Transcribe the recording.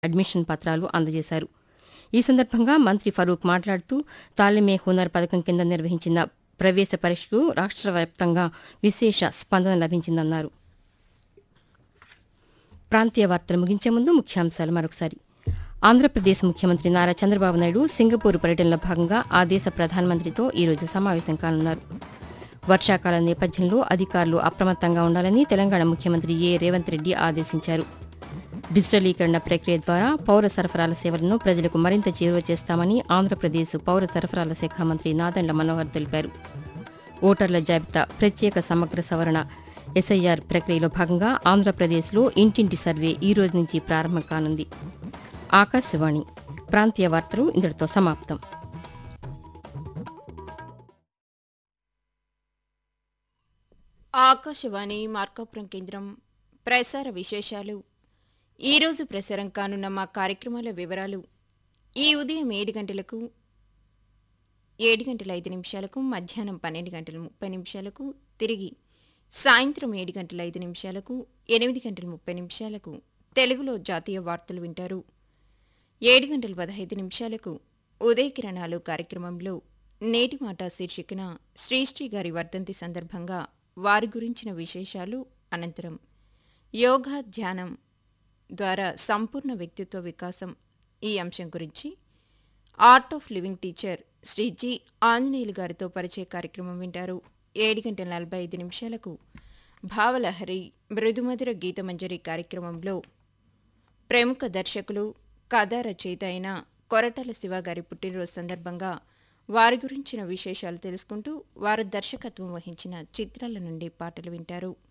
admission పత్రాలు అందజేశారు ఈ సందర్భంగా మంత్రి ఫరూక్ మాట్లాడుతూ తాలిమే హునర్ పథకం కింద నిర్వహించిన ప్రవేశ పరీక్షకు రాష్ట్ర వ్యాప్తంగా విశేష స్పందన లభించిందన్నారు ప్రాంతీయ వార్తలు ముగించే ముందు ముఖ్యాంశాలు మరొకసారి ఆంధ్రప్రదేశ్ ముఖ్యమంత్రి నారా చంద్రబాబు నాయుడు సింగపూర్ పర్యటనలో భాగంగా ఆ దేశ ప్రధానమంత్రితో ఈరోజు సమావేశం కానున్నారు వర్షాకాలం నేపథ్యంలో అధికారులు అప్రమత్తంగా ఉండాలని తెలంగాణ ముఖ్యమంత్రి ఏ రేవంత్ రెడ్డి ఆదేశించారు డిజిటలీకరణ ప్రక్రియ ద్వారా పౌర సరఫరాల సేవలను ప్రజలకు మరింత చేరువ చేస్తామని ఆంధ్రప్రదేశ్ పౌర సరఫరాల శాఖ మంత్రి నాదండ్ల మనోహర్ తెలిపారు ఓటర్ల జాబితా ప్రత్యేక సమగ్ర సవరణ ఎస్ఐఆర్ ప్రక్రియలో భాగంగా ఆంధ్రప్రదేశ్లో ఇంటింటి సర్వే ఈ రోజు నుంచి ప్రారంభం కానుంది ఆకాశవాణి ప్రాంతీయ వార్తలు ఇంతటితో సమాప్తం ఆకాశవాణి మార్కాపురం కేంద్రం ప్రసార విశేషాలు ఈరోజు ప్రసారం కానున్న మా కార్యక్రమాల వివరాలు ఈ ఉదయం ఏడు గంటలకు ఏడు గంటల ఐదు నిమిషాలకు మధ్యాహ్నం పన్నెండు గంటల ముప్పై నిమిషాలకు తిరిగి సాయంత్రం ఏడు గంటల ఐదు నిమిషాలకు ఎనిమిది గంటల ముప్పై నిమిషాలకు తెలుగులో జాతీయ వార్తలు వింటారు ఏడు గంటల పదహైదు నిమిషాలకు ఉదయకిరణాలు కార్యక్రమంలో నేటి మాట శీర్షికన శ్రీశ్రీ గారి వర్ధంతి సందర్భంగా వారి గురించిన విశేషాలు అనంతరం యోగా ధ్యానం ద్వారా సంపూర్ణ వ్యక్తిత్వ వికాసం ఈ అంశం గురించి art of living teacher Shri G Anjaneyulu గారితో పరిచయ కార్యక్రమం వింటారు ఏడు గంటల నలభై ఐదు నిమిషాలకు భావలహరి మృదుమధుర గీతమంజరి కార్యక్రమంలో ప్రముఖ దర్శకులు కథా రచయిత అయిన కొరటాల శివ గారి పుట్టినరోజు సందర్భంగా వారి గురించిన విశేషాలు తెలుసుకుంటూ వారు దర్శకత్వం వహించిన చిత్రాల నుండి పాటలు వింటారు